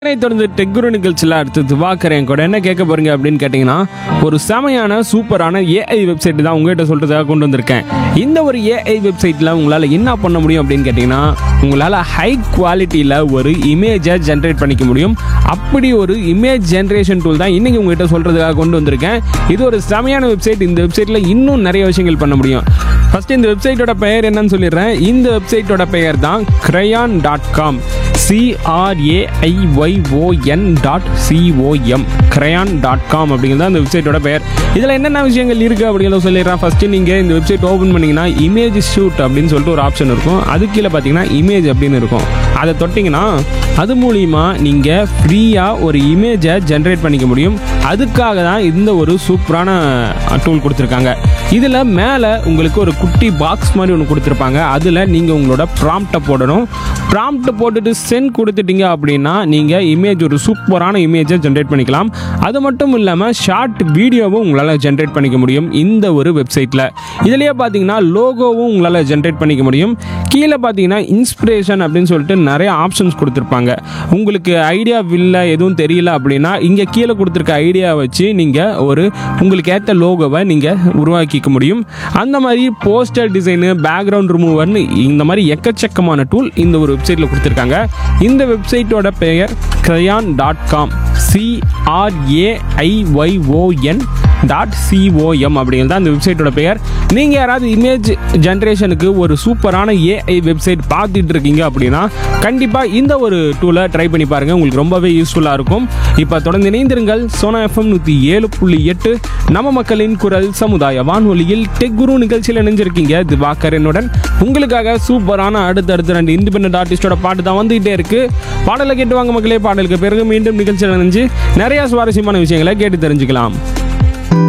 இதனை தொடர்ந்து டெக்குரு நிகழ்ச்சியில் அடுத்து திவாக்கரேன் கூட என்ன கேட்க போறீங்க அப்படின்னு கேட்டிங்கன்னா ஒரு செமையான சூப்பரான ஏஐ வெப்சைட் தான் உங்ககிட்ட சொல்றதுக்காக கொண்டு வந்திருக்கேன் இந்த ஒரு ஏஐ வெப்சைட்டில் உங்களால் என்ன பண்ண முடியும் அப்படின்னு கேட்டிங்கன்னா உங்களால் ஹை குவாலிட்டியில் ஒரு இமேஜை ஜென்ரேட் பண்ணிக்க முடியும் அப்படி ஒரு இமேஜ் ஜென்ரேஷன் டூல் தான் இன்னைக்கு உங்ககிட்ட சொல்றதுக்காக கொண்டு வந்திருக்கேன் இது ஒரு செமையான வெப்சைட் இந்த வெப்சைட்டில் இன்னும் நிறைய விஷயங்கள் பண்ண முடியும் ஃபர்ஸ்ட் இந்த வெப்சைட்டோட பெயர் என்னன்னு சொல்லிடுறேன் இந்த வெப்சைட்டோட பெயர் தான் crayon dot com சிஆர்ஏஐஒய்ஓஎன் dot COM crayon dot com அப்படிங்கிறது அந்த வெப்சைட்டோட பெயர் இதில் என்னென்ன விஷயங்கள் இருக்குது அப்படிங்கிறத சொல்லிடுறேன் ஃபஸ்ட்டு நீங்கள் இந்த வெப்சைட் ஓப்பன் பண்ணிங்கன்னா இமேஜ் ஷூட் அப்படின்னு சொல்லிட்டு ஒரு ஆப்ஷன் இருக்கும் அது கீழே பார்த்தீங்கன்னா இமேஜ் அப்படின்னு இருக்கும் அதை தொட்டிங்கன்னா அது மூலிமா நீங்கள் ஃப்ரீயாக ஒரு இமேஜை ஜென்ரேட் பண்ணிக்க முடியும் அதுக்காக தான் இந்த ஒரு சூப்பரான டூல் கொடுத்துருக்காங்க இதில் மேலே உங்களுக்கு ஒரு குட்டி பாக்ஸ் மாதிரி ஒன்று கொடுத்துருப்பாங்க அதில் நீங்கள் உங்களோட ப்ராம்ப்டை போடணும் ப்ராம்ப்ட் போட்டுட்டு சென்ட் கொடுத்துட்டீங்க அப்படின்னா நீங்கள் இமேஜ் ஒரு சூப்பரான இமேஜை ஜென்ரேட் பண்ணிக்கலாம் அது மட்டும் இல்லாமல் ஷார்ட் வீடியோவும் உங்களால் ஜென்ரேட் பண்ணிக்க முடியும் இந்த ஒரு வெப்சைட்டில் இதுலேயே பார்த்தீங்கன்னா லோகோவும் உங்களால் ஜென்ரேட் பண்ணிக்க முடியும் கீழே பார்த்தீங்கன்னா இன்ஸ்பிரேஷன் அப்படின்னு சொல்லிட்டு நிறைய ஆப்ஷன்ஸ் கொடுத்துருப்பாங்க உங்களுக்கு ஐடியா இல்லை எதுவும் தெரியல அப்படின்னா இங்கே கீழே கொடுத்துருக்க ஐடியா வச்சு நீங்கள் ஒரு உங்களுக்கு ஏற்ற லோகோவை நீங்கள் உருவாக்கிக்க முடியும் அந்த மாதிரி போஸ்டர் டிசைனு பேக்ரவுண்ட் ரிமூவர்னு இந்த மாதிரி எக்கச்சக்கமான டூல் இந்த ஒரு வெப்சைட்டில் கொடுத்துருக்காங்க இந்த வெப்சைட்டோட பெயர் crayon dot com சிஆர்ஏஐஒய்ஓஎன் dot COM அப்படிங்கிறது தான் இந்த வெப்சைட்டோட பெயர் நீங்கள் யாராவது இமேஜ் ஜென்ரேஷனுக்கு ஒரு சூப்பரான ஏஐ வெப்சைட் பார்த்துட்டு இருக்கீங்க அப்படின்னா கண்டிப்பாக இந்த ஒரு டூலை ட்ரை பண்ணி பாருங்கள் உங்களுக்கு ரொம்பவே யூஸ்ஃபுல்லாக இருக்கும் இப்போ தொடர்ந்து இணைந்திருங்கள் சோனா எஃப்எம் நூற்றி ஏழு புள்ளி எட்டு நம்ம மக்களின் குரல் சமுதாய வானொலியில் டெக் குரு நிகழ்ச்சியில் இணைஞ்சிருக்கீங்க திவாகரனுடன் உங்களுக்காக சூப்பரான அடுத்தடுத்து ரெண்டு இண்டிபெண்டன்ட் ஆர்டிஸ்டோட பாட்டு தான் வந்துகிட்டே இருக்கு பாடலை கேட்டு வாங்க மக்களே பாடலுக்கு பிறகு மீண்டும் நிகழ்ச்சியில் இணைஞ்சு நிறைய சுவாரஸ்யமான விஷயங்களை கேட்டு தெரிஞ்சுக்கலாம்